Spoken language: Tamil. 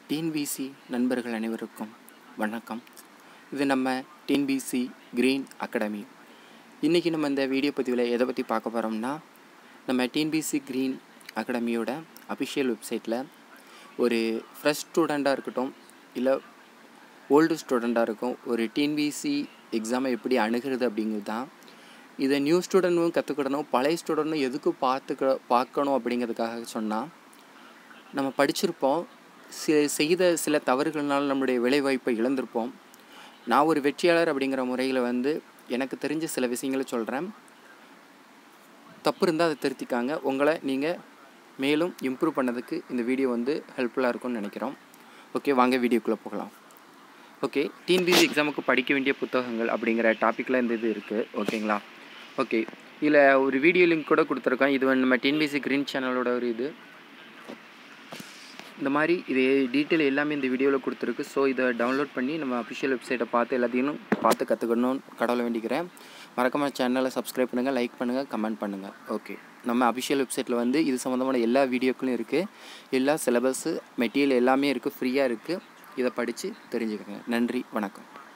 டிஎன்பிசி நண்பர்கள் அனைவருக்கும் வணக்கம் இது நம்ம டிஎன்பிசி கிரீன் அகாடமி இன்றைக்கி நம்ம இந்த வீடியோ பதிவில் எதை பற்றி பார்க்க போகிறோம்னா நம்ம டிஎன்பிசி கிரீன் அகாடமியோட அஃபிஷியல் வெப்சைட்டில் ஒரு ஃப்ரெஷ் ஸ்டூடெண்ட்டாக இருக்கட்டும் இல்லை ஓல்டு ஸ்டூடெண்ட்டாக இருக்கும் ஒரு டிஎன்பிசி எக்ஸாமை எப்படி அணுகிறது அப்படிங்கிறது தான் இதை நியூ ஸ்டூடெண்ட்டும் கற்றுக்கிடணும் பழைய ஸ்டூடெண்ட்டும் எதுக்கு பார்த்துக்க பார்க்கணும் அப்படிங்கிறதுக்காக சொன்னால் நம்ம படிச்சிருப்போம் சி செய்த சில தவறுகள்னால நம்மளுடைய வேலைவாய்ப்பை இழந்திருப்போம் நான் ஒரு வெற்றியாளர் அப்படிங்கிற முறையில் வந்து எனக்கு தெரிஞ்ச சில விஷயங்களை சொல்கிறேன் தப்பு இருந்தால் அதை திருத்திக்காங்க உங்களை நீங்கள் மேலும் இம்ப்ரூவ் பண்ணதுக்கு இந்த வீடியோ வந்து ஹெல்ப்ஃபுல்லாக இருக்கும்னு நினைக்கிறோம் ஓகே வாங்க வீடியோக்குள்ளே போகலாம் ஓகே டிஎன்பிசி எக்ஸாமுக்கு படிக்க வேண்டிய புத்தகங்கள் அப்படிங்கிற டாப்பிக்கில் இந்த இது இருக்குது ஓகேங்களா ஓகே இதில் ஒரு வீடியோ லிங்க் கூட கொடுத்துருக்கோம் இது வந்து நம்ம டிஎன்பிசி க்ரீன் சேனலோட ஒரு இது இந்த மாதிரி இது டீட்டெயில் எல்லாமே இந்த வீடியோவில் கொடுத்துருக்கு ஸோ இதை டவுன்லோட் பண்ணி நம்ம அஃபிஷியல் வெப்சைட்டை பார்த்து எல்லாத்தையும் பார்த்து கற்றுக்கணும்னு கடவுளை வேண்டிக்கிறேன் மறக்காம சேனலை சப்ஸ்கிரைப் பண்ணுங்கள் லைக் பண்ணுங்கள் கமெண்ட் பண்ணுங்கள் ஓகே நம்ம அஃபிஷியல் வெப்சைட்டில் வந்து இது சம்மந்தமான எல்லா வீடியோக்களும் இருக்குது எல்லா சிலபஸ்ஸு மெட்டீரியல் எல்லாமே இருக்குது ஃப்ரீயாக இருக்குது இதை படித்து தெரிஞ்சுக்கோங்க நன்றி வணக்கம்